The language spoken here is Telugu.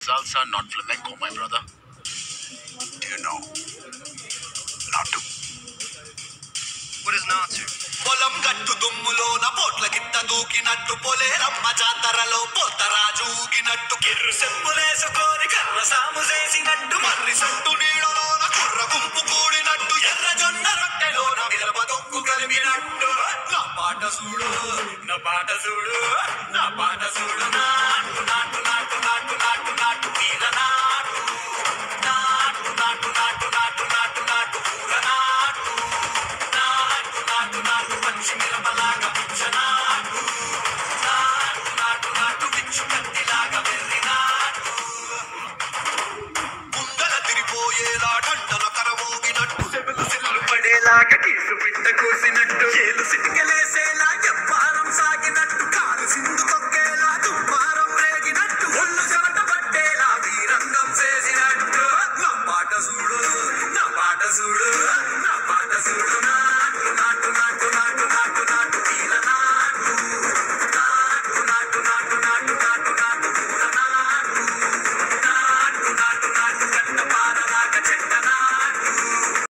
Salsa, not flamenco, my brother. Do you know? Not to. What is not to? పొలం గట్టు దుమ్ములోన పోట్ల గిట్ట దూకినట్టు పొలేరమ్మ జాతరలో పోతరాజు ఊగినట్టు కిర్రు చెప్పులేసుకొని కర్ర సాము చేసినట్టు మర్రి సొట్టు నీడలోన కుర్ర గుంపు కూడినట్టు ఎర్ర జొన్న రొట్టెలోన మిరప తొక్కు కలిపినట్టు నా పాట చూడు నా పాట చూడు నా పాట చూడు నాటు నాటు